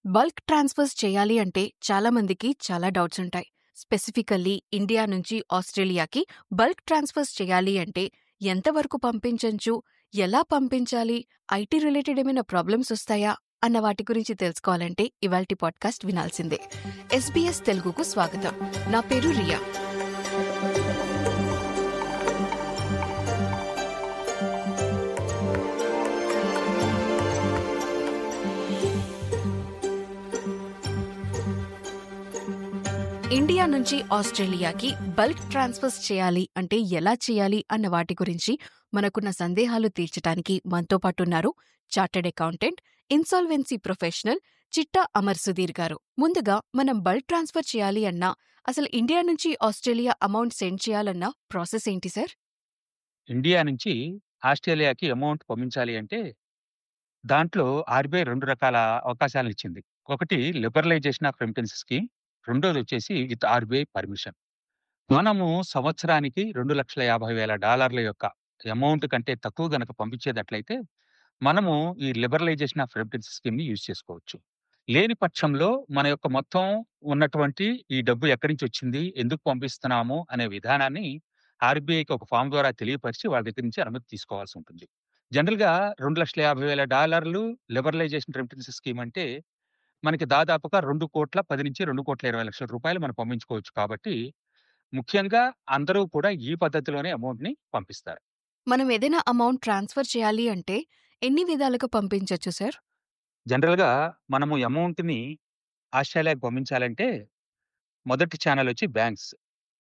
Bulk transfers చేయాలి అంటే చాలా మందికి చాలా డౌట్స్ ఉంటాయి స్పెసిఫికల్లీ ఇండియా నుంచి ఆస్ట్రేలియాకి బల్క్ ట్రాన్స్ఫర్స్ చేయాలి అంటే ఎంతవరకు పంపించంచు ఎలా పంపించాలి ఐటీ రిలేటెడ్ ఏమైనా ప్రాబ్లమ్స్ వస్తాయా అన్న వాటి గురించి తెలుసుకోవాలంటే ఇవాల్టి పాడ్కాస్ట్ వినాల్సిందే ఎస్బీఎస్ తెలుగుకు స్వాగతం నా పేరు రియా ఇండియా నుంచి ఆస్ట్రేలియాకి బల్క్ ట్రాన్స్ఫర్స్ చేయాలి అంటే ఎలా చేయాలి అన్న వాటి గురించి మనకున్న సందేహాలు తీర్చడానికి మనతో పాటున్నారు chartered accountant insolvency professional Chitta Amar Sudheer గారు ముందుగా మనం బల్క్ ట్రాన్స్ఫర్ చేయాలి అన్నా అసలు ఇండియా నుంచి ఆస్ట్రేలియా అమౌంట్ సెండ్ చేయాలన్న ప్రాసెస్ ఏంటి సార్ ఇండియా నుంచి ఆస్ట్రేలియాకి అమౌంట్ పంపించాలి అంటే దాంట్లో ఆర్బీఐ రెండు రకాల అవకాశాలను ఇచ్చింది ఒకటి లిబరలైజేషన్ ఆఫ్ రెమిటెన్స్ స్కీమ్ రెండోది వచ్చేసి విత్ ఆర్బీఐ పర్మిషన్ మనము సంవత్సరానికి రెండు లక్షల యాభై వేల డాలర్ల యొక్క అమౌంట్ కంటే తక్కువ గనక పంపించేటట్లయితే మనము ఈ లిబరలైజేషన్ ఆఫ్ రెమిటెన్స్ స్కీమ్ ని యూజ్ చేసుకోవచ్చు లేని పక్షంలో మన యొక్క మొత్తం ఉన్నటువంటి ఈ డబ్బు ఎక్కడి నుంచి వచ్చింది ఎందుకు పంపిస్తున్నాము అనే విధానాన్ని ఆర్బీఐకి ఒక ఫామ్ ద్వారా తెలియపరిచి వాళ్ళ దగ్గర నుంచి అనుమతి తీసుకోవాల్సి ఉంటుంది జనరల్ గా రెండు లక్షల యాభై వేల డాలర్లు లిబరలైజేషన్ రెమిటెన్స్ స్కీమ్ అంటే మనకి దాదాపుగా రెండు కోట్ల పది నుంచి రెండు కోట్ల ఇరవై లక్షల రూపాయలు మనం పంపించుకోవచ్చు కాబట్టి ముఖ్యంగా అందరూ కూడా ఈ పద్ధతిలోనే అమౌంట్ ని పంపిస్తారు మనం ఏదైనా అమౌంట్ ట్రాన్స్ఫర్ చేయాలి అంటే ఎన్ని విధాలుగా పంపించవచ్చు సార్ జనరల్ గా మనము అమౌంట్ ని ఆస్ట్రేలియాకి పంపించాలంటే మొదటి ఛానల్ వచ్చి బ్యాంక్స్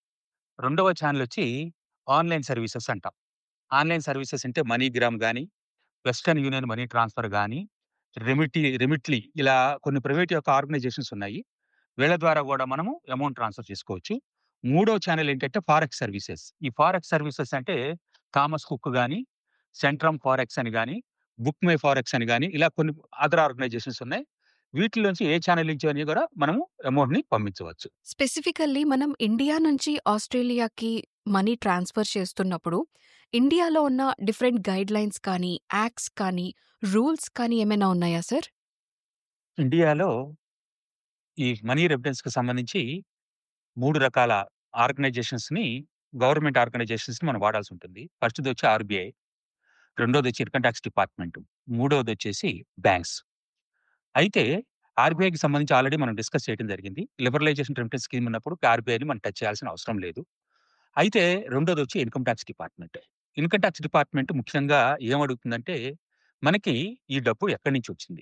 రెండవ ఛానల్ వచ్చి ఆన్లైన్ సర్వీసెస్ అంటాం ఆన్లైన్ సర్వీసెస్ అంటే మనీగ్రామ్ కానీ వెస్టర్న్ యూనియన్ మనీ ట్రాన్స్ఫర్ కానీ రెమిటీ రెమిట్లీ ఇలా కొన్ని ప్రైవేట్ యొక్క ఆర్గనైజేషన్స్ ఉన్నాయి వీళ్ళ ద్వారా కూడా మనము అమౌంట్ ట్రాన్స్ఫర్ చేసుకోవచ్చు మూడో ఛానల్ ఏంటంటే ఫారెక్స్ సర్వీసెస్ ఈ ఫారెక్స్ సర్వీసెస్ అంటే థామస్ కుక్ కానీ సెంట్రమ్ ఫారెక్స్ అని కానీ బుక్ మై ఫారెక్స్ అని కానీ ఇలా కొన్ని అదర్ ఆర్గనైజేషన్స్ ఉన్నాయి వీటిలోంచి ఏ ఛానల్ నుంచి అని కూడా మనము అమౌంట్ ని పంపించవచ్చు స్పెసిఫికల్లీ మనం ఇండియా నుంచి ఆస్ట్రేలియాకి మనీ ట్రాన్స్ఫర్ చేస్తున్నప్పుడు ఇండియాలో ఉన్న డిఫరెంట్ గైడ్ లైన్స్ కానీ యాక్ట్స్ కానీ రూల్స్ కానీ ఏమైనా ఉన్నాయా సార్ ఇండియాలో ఈ మనీ రెమిటెన్స్ కి సంబంధించి మూడు రకాల ఆర్గనైజేషన్స్ ని గవర్నమెంట్ ఆర్గనైజేషన్స్ ని మనం వాడాల్సి ఉంటుంది ఫస్ట్ వచ్చి ఆర్బీఐ రెండోది వచ్చి ఇన్కమ్ ట్యాక్స్ డిపార్ట్మెంట్ మూడోది వచ్చేసి బ్యాంక్స్ అయితే ఆర్బీఐకి సంబంధించి ఆల్రెడీ మనం డిస్కస్ చేయడం జరిగింది లిబరలైజేషన్ రెమిటెన్స్ స్కీమ్ ఉన్నప్పుడు ఆర్బీఐని మనం టచ్ చేయాల్సిన అవసరం లేదు అయితే రెండోది వచ్చి income tax department income tax department ముఖ్యంగా ఏమడుగుతుందంటే మనకి ఈ డబ్బు ఎక్కడి నుంచి వచ్చింది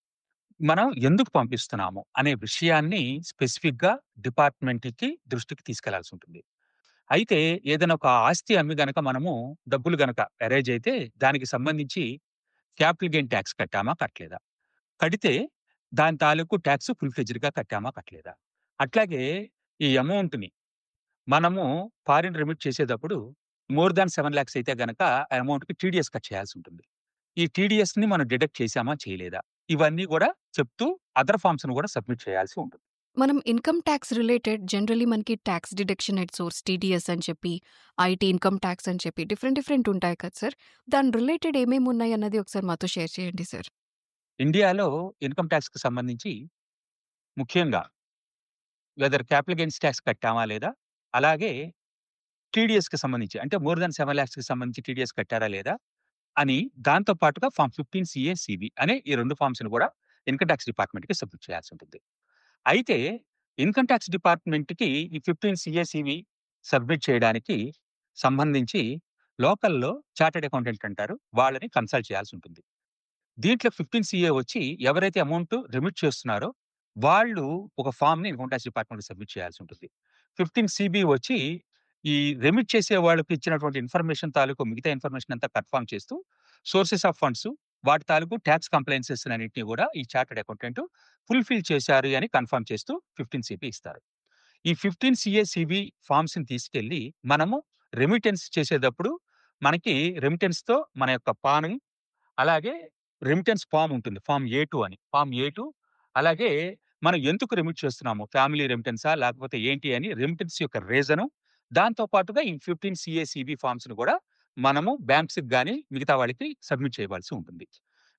మనం ఎందుకు పంపిస్తున్నాము అనే విషయాన్ని స్పెసిఫిక్ గా డిపార్ట్మెంట్ కి దృష్టికి తీసుకెళ్లాల్సి ఉంటుంది అయితే ఏదైనా ఒక ఆస్తి అమ్మి గనక మనము డబ్బులు గనక అరేంజ్ అయితే దానికి సంబంధించి క్యాపిటల్ గెయిన్ ట్యాక్స్ కట్టామా కట్టలేదా కడితే దాని తాలూకు ట్యాక్స్ ఫుల్ ఫ్లెజ్డ్ గా కట్టామా కట్టలేదా అట్లాగే ఈ అమౌంట్ ని మనము ఫారిన్ రెమిట్ చేసేటప్పుడు మోర్ దాన్ సెవెన్ ల్యాక్స్ అయితే గనక ఆ అమౌంట్ కి టీడీఎస్ కట్ చేయాల్సి ఉంటుంది ఈ టీడీఎస్ ని మనం డిడక్ట్ చేసామా చేయలేదా ఇవన్నీ కూడా చెప్తూ అదర్ ఫార్మ్స్ ను కూడా సబ్మిట్ చేయాల్సి ఉంటుంది మనం ఇన్కమ్ ట్యాక్స్ రిలేటెడ్ జనరలీ మనకి tax deduction at source TDS అని చెప్పి ఐటీ ఇన్కమ్ ట్యాక్స్ అని చెప్పి డిఫరెంట్ డిఫరెంట్ ఉంటాయి కదా సార్ దాని రిలేటెడ్ ఏమేమి ఉన్నాయి అన్నది ఒకసారి మాతో షేర్ చేయండి సార్ ఇండియాలో ఇన్కమ్ ట్యాక్స్ కి సంబంధించి ముఖ్యంగా వెదర్ క్యాపిటల్ గెయిన్స్ ట్యాక్స్ కట్టామా లేదా అలాగే టీడీఎస్ కి సంబంధించి అంటే మోర్ దాన్ సెవెన్ ల్యాక్స్ కి సంబంధించి టీడీఎస్ కట్టారా లేదా అని దాంతో పాటుగా ఫామ్ ఫిఫ్టీన్ సిఏ సిబి అనే ఈ రెండు ఫామ్స్ ని కూడా ఇన్కమ్ ట్యాక్స్ డిపార్ట్మెంట్ కి సబ్మిట్ చేయాల్సి ఉంటుంది అయితే ఇన్కమ్ ట్యాక్స్ డిపార్ట్మెంట్ కి ఈ ఫిఫ్టీన్ సిఏ సిబి సబ్మిట్ చేయడానికి సంబంధించి లోకల్లో చార్టెడ్ అకౌంటెంట్ అంటారు వాళ్ళని కన్సల్ట్ చేయాల్సి ఉంటుంది దీంట్లో ఫిఫ్టీన్ సిఏ వచ్చి ఎవరైతే అమౌంట్ రిమిట్ చేస్తున్నారో వాళ్ళు ఒక ఫామ్ ని ఇన్కమ్ ట్యాక్స్ డిపార్ట్మెంట్ సబ్మిట్ చేయాల్సి ఉంటుంది ఫిఫ్టీన్ సిబి వచ్చి ఈ రెమిట్ చేసే వాళ్ళకి ఇచ్చినటువంటి ఇన్ఫర్మేషన్ తాలూకు మిగతా ఇన్ఫర్మేషన్ అంతా కన్ఫర్మ్ చేస్తూ సోర్సెస్ ఆఫ్ ఫండ్స్ వాటి తాలూకు ట్యాక్స్ కంప్లైన్సెస్ అన్నింటినీ కూడా ఈ చార్టెడ్ అకౌంటెంట్ ఫుల్ఫిల్ చేశారు అని కన్ఫర్మ్ చేస్తూ ఫిఫ్టీన్ సిబి ఇస్తారు ఈ ఫిఫ్టీన్ సిఏ సిబి ఫామ్స్ ని తీసుకెళ్లి మనము రెమిటెన్స్ చేసేటప్పుడు మనకి రెమిటెన్స్ తో మన యొక్క పాన్ అలాగే రెమిటెన్స్ ఫామ్ ఉంటుంది ఫామ్ ఏ టూ అని ఫామ్ ఏ టూ అలాగే మనం ఎందుకు రెమిట్ చేస్తున్నాము ఫ్యామిలీ రెమిటెన్సా లేకపోతే ఏంటి అని రెమిటెన్స్ యొక్క రీజను దాంతో పాటుగా ఈ ఫిఫ్టీన్ సిఏ సిబి ఫామ్స్ ను కూడా మనము బ్యాంక్స్ కానీ మిగతా వాళ్ళకి సబ్మిట్ చేయవలసి ఉంటుంది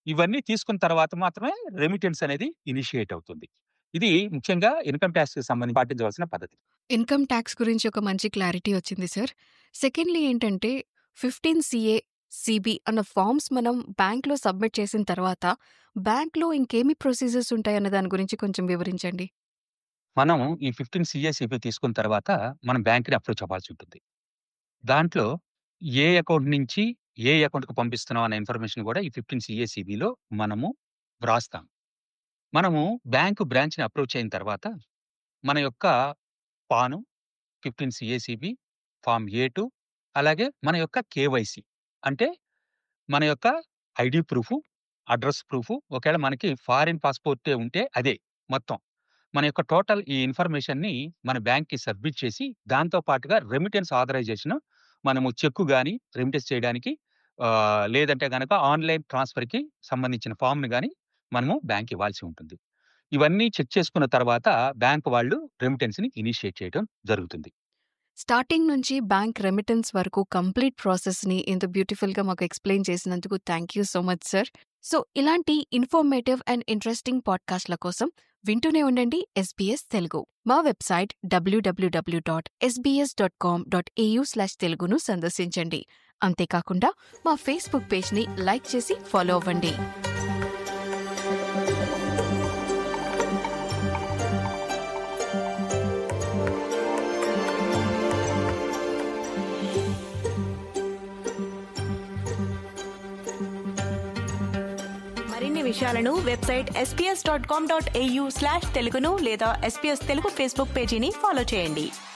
ఇవన్నీ తీసుకున్న తర్వాత మాత్రమే రెమిటెన్స్ అనేది ఇనిషియేట్ అవుతుంది. ఇది ముఖ్యంగా ఇన్‌కమ్ టాక్స్‌కి సంబంధించి పాటించవలసిన పద్ధతి. ఇన్‌కమ్ టాక్స్ గురించి ఒక మంచి క్లారిటీ వచ్చింది సార్. సెకండ్‌లీ ఏంటంటే 15 సీఏ, సీబీ అన్న ఫార్మ్స్ మనం బ్యాంక్‌లో సబ్మిట్ చేసిన తర్వాత బ్యాంక్‌లో ఇంకేమి ప్రొసీజర్స్ ఉంటాయన్న దాని గురించి కొంచెం వివరించండి. మనం ఈ 15 సీఏ, సీబీ తీసుకున్న తర్వాత మనం బ్యాంక్‌ని అప్రోచ్ అవ్వాల్సి ఉంటుంది. దాంట్లో ఏ అకౌంట్ నుంచి ఏ అకౌంట్‌కి పంపిస్తున్నాం అనే ఇన్ఫర్మేషన్ కూడా ఈ 15 సీఏ, సీబీలో మనము వ్రాస్తాం. మనము బ్యాంక్ బ్రాంచ్‌ని అప్రోచ్ అయిన తర్వాత మన యొక్క PAN, 15 CA, CB, form A two అలాగే మన యొక్క కేవైసీ అంటే మన యొక్క ఐడీ ప్రూఫు, అడ్రెస్ ప్రూఫు ఒకవేళ మనకి ఫారిన్ పాస్‌పోర్టే ఉంటే అదే మొత్తం. మన యొక్క టోటల్ ఈ ఇన్ఫర్మేషన్‌ని మన బ్యాంక్‌కి సబ్మిట్ చేసి దాంతో పాటుగా రెమిటెన్స్ ఆథరైజేషన్ మనము చెక్కు గాని రెమిటెన్స్ చేయడానికి ఆహ్, లేదంటే గనక ఆన్‌లైన్ ట్రాన్స్‌ఫర్‌కి సంబంధించిన ఫార్మ్‌ని గాని మనము బ్యాంక్ ఇవ్వాల్సి ఉంటుంది. ఇవన్నీ చెక్ చేసుకున్న తర్వాత బ్యాంక్ వాళ్ళు రెమిటెన్స్‌ని ఇనిషియేట్ చేయడం జరుగుతుంది. స్టార్టింగ్ నుంచి బ్యాంక్ రెమిటెన్స్ వరకు కంప్లీట్ ప్రాసెస్‌ని ఇంత బ్యూటిఫుల్‌గా మాకు ఎక్స్‌ప్లెయిన్ చేసినందుకు thank you so much sir. So ఇలాంటి ఇన్ఫర్మేటివ్ అండ్ ఇంట్రెస్టింగ్ పాడ్‌కాస్ట్‌ల కోసం వింటూనే ఉండండి ఎస్‌బీఎస్ తెలుగు. మా వెబ్‌సైట్ www.sbs.com.au/తెలుగును సందర్శించండి. అంతేకాకుండా మా ఫేస్‌బుక్ పేజ్‌ని లైక్ చేసి ఫాలో అవ్వండి. మరిన్ని విషయాలను website SBS dot com dot AU slash తెలుగును లేదా ఎస్పీఎస్ తెలుగు ఫేస్బుక్ పేజీని ఫాలో చేయండి